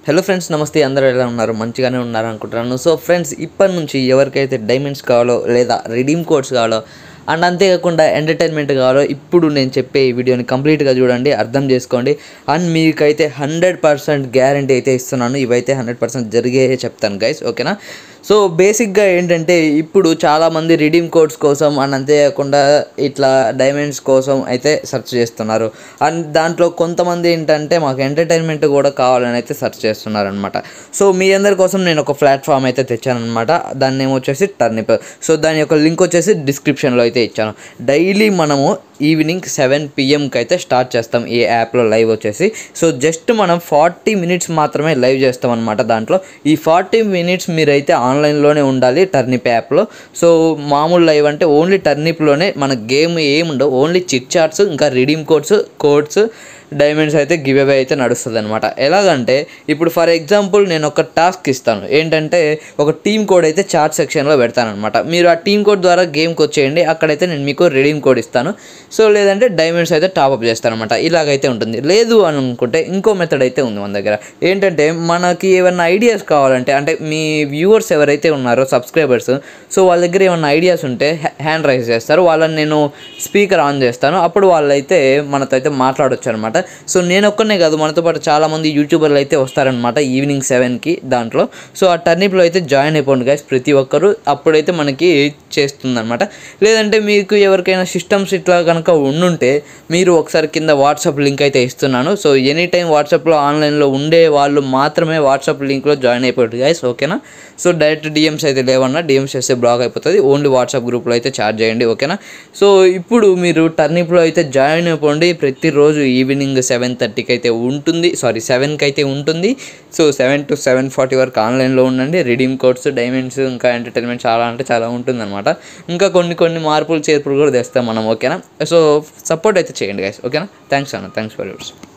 hello friends నమస్తే అందరూ ఎలా ఉన్నారు మంచిగానే ఉన్నారు అనుకుంటున్నాను సో ఫ్రెండ్స్ ఇప్పటి నుంచి ఎవరికైతే డైమండ్స్ కావాలో లేదా రిడీమ్ కోడ్స్ కావాలో అండ్ అంతేకాకుండా ఎంటర్టైన్మెంట్ కావాలో ఇప్పుడు నేను చెప్పే ఈ వీడియోని కంప్లీట్గా చూడండి అర్థం చేసుకోండి అండ్ మీకైతే హండ్రెడ్ పర్సెంట్ గ్యారంటీ అయితే ఇస్తున్నాను ఇవైతే హండ్రెడ్ పర్సెంట్ జరిగే చెప్తాను గైస్ ఓకేనా సో బేసిక్గా ఏంటంటే ఇప్పుడు చాలామంది రిడీమ్ కోడ్స్ కోసం అండ్ అంతేకాకుండా ఇట్లా డైమండ్స్ కోసం అయితే సెర్చ్ చేస్తున్నారు అండ్ దాంట్లో కొంతమంది ఏంటంటే మాకు ఎంటర్టైన్మెంట్ కూడా కావాలని అయితే సెర్చ్ చేస్తున్నారు అనమాట సో మీ అందరి కోసం నేను ఒక ప్లాట్ఫామ్ అయితే తెచ్చానమాట దాని నేమ్ వచ్చేసి టర్నిప్ సో దాని యొక్క లింక్ వచ్చేసి డిస్క్రిప్షన్లో అయితే ఇచ్చాను డైలీ మనము ఈవినింగ్ సెవెన్ పిఎంకి అయితే స్టార్ట్ చేస్తాం ఈ యాప్లో లైవ్ వచ్చేసి సో జస్ట్ మనం ఫార్టీ మినిట్స్ మాత్రమే లైవ్ చేస్తాం అనమాట దాంట్లో ఈ ఫార్టీ మినిట్స్ మీరైతే ఆన్లైన్లోనే ఉండాలి టర్నిప్ యాప్లో సో మామూలు లైవ్ అంటే ఓన్లీ టర్నిప్లోనే మన గేమ్ ఏముండవు ఓన్లీ చిట్ చార్ట్స్ ఇంకా రిడీమ్ కోడ్స్ కోడ్స్ డైమండ్స్ అయితే గివ్ అవే అయితే నడుస్తుంది అనమాట ఎలాగంటే ఇప్పుడు ఫర్ ఎగ్జాంపుల్ నేను ఒక టాస్క్ ఇస్తాను ఏంటంటే ఒక టీమ్ కోడ్ అయితే చార్ట్ సెక్షన్లో పెడతాను అనమాట మీరు ఆ టీమ్ కోడ్ ద్వారా గేమ్కి వచ్చేయండి అక్కడైతే నేను మీకు రిడీమ్ కోడ్ ఇస్తాను సో లేదంటే డైమండ్స్ అయితే టాప్అప్ చేస్తాను అనమాట ఇలాగైతే ఉంటుంది లేదు అని అనుకుంటే ఇంకో మెథడ్ అయితే ఉంది మన దగ్గర ఏంటంటే మనకి ఏమైనా ఐడియాస్ కావాలంటే అంటే మీ వ్యూవర్స్ ఎవరైతే ఉన్నారో సబ్స్క్రైబర్స్ సో వాళ్ళ దగ్గర ఏమైనా ఐడియాస్ ఉంటే హ్యాండ్ రైజ్ చేస్తారు వాళ్ళని నేను స్పీకర్ ఆన్ చేస్తాను అప్పుడు వాళ్ళైతే మనతో అయితే మాట్లాడొచ్చు అనమాట సో నేను ఒక్కనే కాదు మనతో పాటు చాలామంది యూట్యూబర్లు అయితే వస్తారనమాట ఈవినింగ్ సెవెన్కి దాంట్లో సో ఆ టర్నిప్లో అయితే జాయిన్ అయిపోండి గైస్ ప్రతి ఒక్కరు అప్పుడైతే మనకి చేస్తుందన్నమాట లేదంటే మీకు ఎవరికైనా సిస్టమ్స్ ఇట్లా కనుక ఉండుంటే మీరు ఒకసారి కింద వాట్సాప్ లింక్ అయితే ఇస్తున్నాను సో ఎనీ టైం వాట్సాప్లో ఆన్లైన్లో ఉండే వాళ్ళు మాత్రమే వాట్సాప్ లింక్లో జాయిన్ అయిపోతుంది గైస్ ఓకేనా సో డైరెక్ట్ డిఎమ్స్ అయితే లేవన్నా డిఎమ్స్ చేస్తే బ్లాక్ అయిపోతుంది ఓన్లీ వాట్సాప్ గ్రూప్లో అయితే చార్జ్ చేయండి ఓకేనా సో ఇప్పుడు మీరు టర్నిప్లో అయితే జాయిన్ అయిపోండి ప్రతిరోజు ఈవినింగ్ సెవెన్ థర్టీకి అయితే ఉంటుంది సారీ సెవెన్కి అయితే ఉంటుంది so seven to seven forty వరకు ఆన్లైన్లో ఉండండి రిడీమ్ కోడ్స్ డైమండ్స్ ఇంకా ఎంటర్టైన్మెంట్ చాలా అంటే చాలా ఉంటుందన్నమాట ఇంకా కొన్ని కొన్ని మార్పులు చేర్పులు కూడా తెస్తాం మనం ఓకేనా సో సపోర్ట్ అయితే చేయండి గైస్ ఓకేనా థ్యాంక్స్ అన్న థ్యాంక్స్ ఫర్ యూర్స్